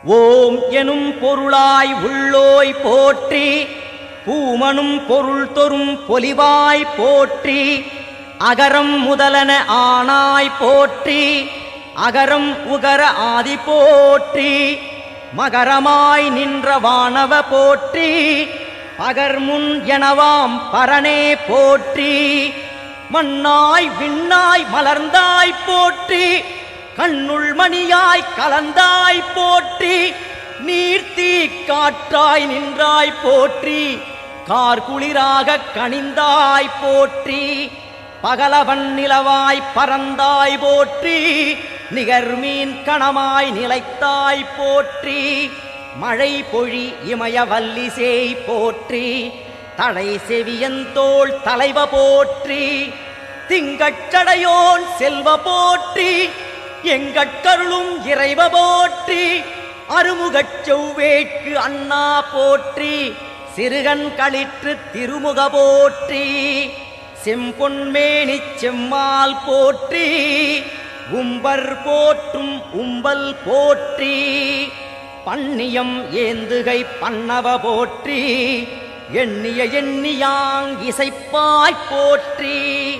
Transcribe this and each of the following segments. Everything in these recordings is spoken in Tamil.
ஓம் எனும் பொருளாய் உள்ளோய் போற்றி பூமனும் பொருள் தொறும் பொலிவாய் போற்றி அகரம் முதலன ஆனாய் போற்றி அகரம் உகர ஆதி போற்றி மகரமாய் நின்ற வானவ போற்றி பகர்முன் எனவாம் பரனே போற்றி மண்ணாய் விண்ணாய் மலர்ந்தாய் போற்றி கண்ணுள் மணியாய் கலந்தாய் போற்றி நீர்த்தீ காற்றாய் நின்றாய் போற்றி கார்குளிராக கனிந்தாய் போற்றி பகலவன் நிலவாய் பறந்தாய் போற்றி நிகர்மீன் கணமாய் நிலைத்தாய் போற்றி மழை பொழி இமய வல்லிசேய் போற்றி தடை செவியந்தோள் தலைவ போற்றி திங்கட்சடையோன் செல்வ போற்றி எங்கட்கருளும் இறைவ போற்றி அருமுகச் செவ்வேட்கு அண்ணா போற்றி சிறுகன் களிற்று திருமுக போற்றி செம்பொன்மேனிச் செம்மால் போற்றி உம்பர் போற்றும் உம்பல் போற்றி பன்னியம் ஏந்துகை பன்னவ போற்றி எண்ணிய எண்ணியாங் இசைப்பாய் போற்றி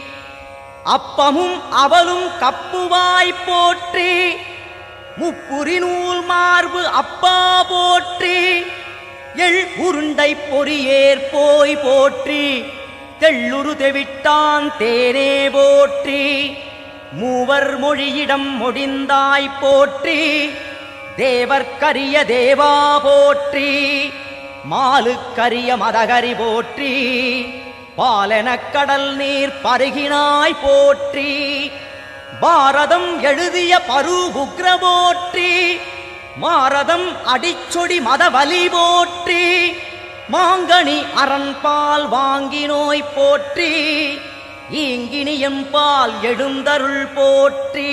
அப்பமும் அவலும் கப்புவாய் போற்றி முப்புரி நூல் மார்பு அப்பா போற்றி எள் உருண்டை பொறியேற் போய் போற்றி தெள்ளுரு தெவிட்டான் தேனே போற்றி மூவர் மொழியிடம் முடிந்தாய் போற்றி தேவர்க்கரிய தேவா போற்றி மாலுக்கரிய மதகரி போற்றி பாலெனக் கடல் நீர் பருகினாய் போற்றி பாரதம் எழுதிய பருகுக்ர போற்றி மாரதம் அடிச்சொடி மதவலி போற்றி மாங்கனி அரண்பால் வாங்கினோய் போற்றி ஈங்கினியம்பால் எடுந்தருள் போற்றி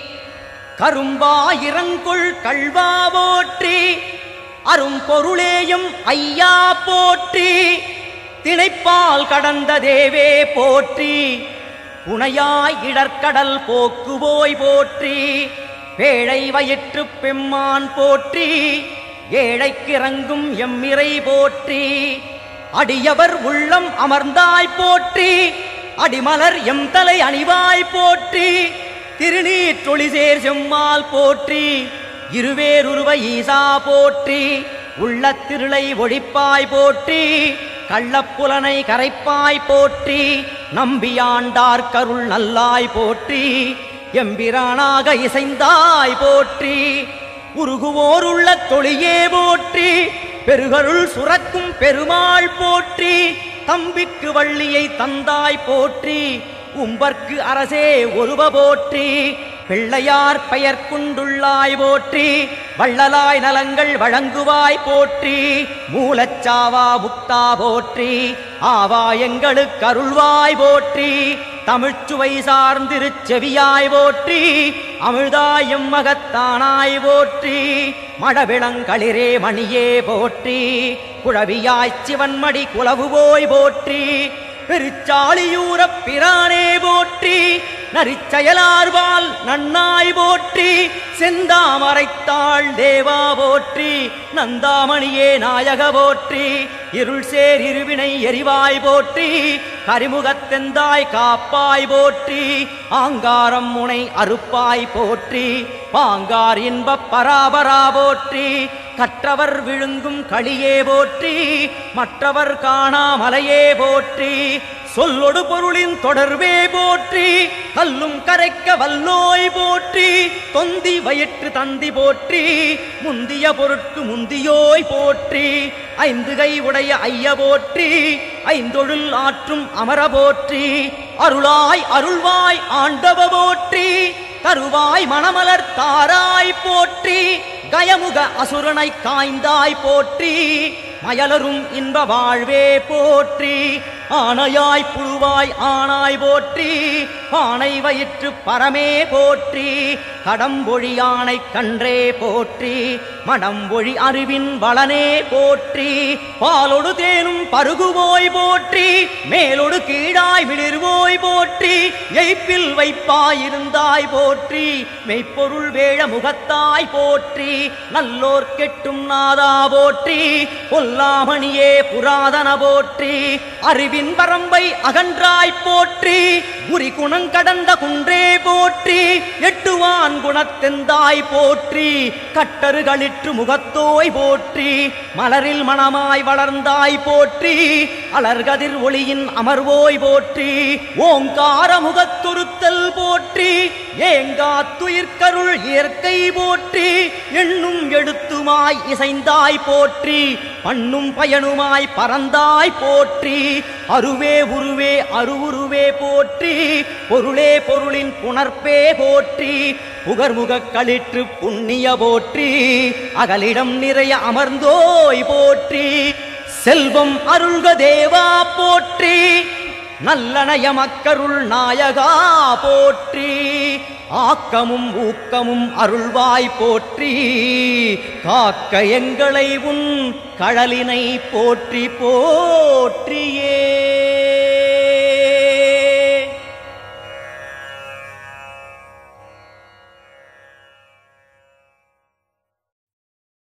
கரும்பாயிரங்குள் கள்வா போற்றி அரும்பொருளேயும் ஐயா போற்றி திணைப்பால் கடந்த தேவே போற்றி புனையாய் இடர்க்கடல் போக்குவோய் போற்றி பேழை வயிற்று பெம்மான் போற்றி ஏழைக்கிறங்கும் எம்மிறை போற்றி அடியவர் உள்ளம் அமர்ந்தாய் போற்றி அடிமலர் எம் தலை அணிவாய் போற்றி திருநீற்றொளிசேர் செம்மால் போற்றி இருவேருருவ ஈசா போற்றி உள்ளத்திருளை ஒழிப்பாய் போற்றி கள்ளப்புலனை கரைப்பாய் போற்றி நம்பியாண்டார் கருள் நல்லாய் போற்றி எம்பிரானாக இசைந்தாய் போற்றி உருகுவோர் உள்ள தொழியே போற்றி பெருகருள் சுரக்கும் பெருமாள் போற்றி தம்பிக்கு வள்ளியை தந்தாய் போற்றி உம்பர்க்கு அரசே ஒருவ போற்றி பிள்ளையார் பெயர் கொண்டுள்ளாய் போற்றி வள்ளலாய் நலங்கள் வழங்குவாய் போற்றி மூலச்சாவா முக்தா போற்றி ஆவா எங்களுக்கு அருள்வாய் போற்றி தமிழ்ச்சுவை சார்ந்திருச்செவியாய் போற்றி அமிழ்தாயும் மகத்தானாய் போற்றி மடவிளங்களிரே மணியே போற்றி குழவியாய்ச் சிவன்மடி குலவுவோய் போற்றி பெருச்சாளியூரப் பிரானே போற்றி நரிச்செயலார்வால் நன்னாய் போற்றி செந்தாமரைத்தாள் தேவா போற்றி நந்தாமணியே நாயக போற்றி இருள் சேர் இருவினை எரிவாய் போற்றி கரிமுகத்தெந்தாய் காப்பாய் போற்றி ஆங்காரம் முனை அறுப்பாய் போற்றி பாங்கார் இன்பப் பராபரா போற்றி கற்றவர் விழுங்கும் களியே போற்றி மற்றவர் காணாமலையே போற்றி சொல்லொடு பொருளின் தொடர்பே போற்றி கல்லும் கரைக்க வல்லோய் போற்றி தொந்தி வயிற்று தந்தி போற்றி முந்திய பொருட்கு முந்தியோய் போற்றி ஐந்து கை உடைய ஐய போற்றி ஐந்தொழில் ஆற்றும் அமர போற்றி அருளாய் அருள்வாய் ஆண்டவ போற்றி தருவாய் மணமலர் தாராய் போற்றி கயமுக அசுரனை காய்ந்தாய் போற்றி மயலரும் இன்ப வாழ்வே போற்றி ஆனையாய் புழுவாய் ஆனாய் போற்றி ஆனை வயிற்று பரமே போற்றி கடம்பொழி யானை கன்றே போற்றி மனம் ஒழி அறிவின் வளனே போற்றி பாலொடு தேனும் பருகுவோய் போற்றி மேலொடு கீழாய் விளிர்வோய் போற்றி எய்ப்பில் வைப்பாயிருந்தாய் போற்றி மெய்ப்பொருள் வேழ முகத்தாய் போற்றி நல்லோர் கெட்டும் நாதா போற்றி பொல்லாமணியே புராதன போற்றி அறிவின் வரம்பை அகன்றாய் போற்றி குறி குணங்கடந்த குன்றே போற்றி எட்டுவான் குணத்தெந்தாய் போற்றி கட்டறுகளிற்று முகத்தோய் போற்றி மலரில் மணமாய் வளர்ந்தாய் போற்றி அலர்கதிர் ஒளியின் அமர்வோய் போற்றி ஓங்கார முகத்துருத்தல் போற்றி ஏங்கா துயிர்கருள் இயற்கை போற்றி எண்ணும் எழுத்துமாய் இசைந்தாய் போற்றி பண்ணும் பயனுமாய் பறந்தாய் போற்றி அருவே உருவே அருவுருவே போற்றி பொருளே பொருளின் புணர்ப்பே போற்றி புகர்முகக் களிற்று புண்ணிய போற்றி அகலிடம் நிறைய அமர்ந்தோய் போற்றி செல்வம் அருள்க தேவா போற்றி நல்லனய மக்கருள் நாயகா போற்றி ஆக்கமும் ஊக்கமும் அருள்வாய் போற்றி காக்க எங்களை உன் கழலினை போற்றி போற்றியே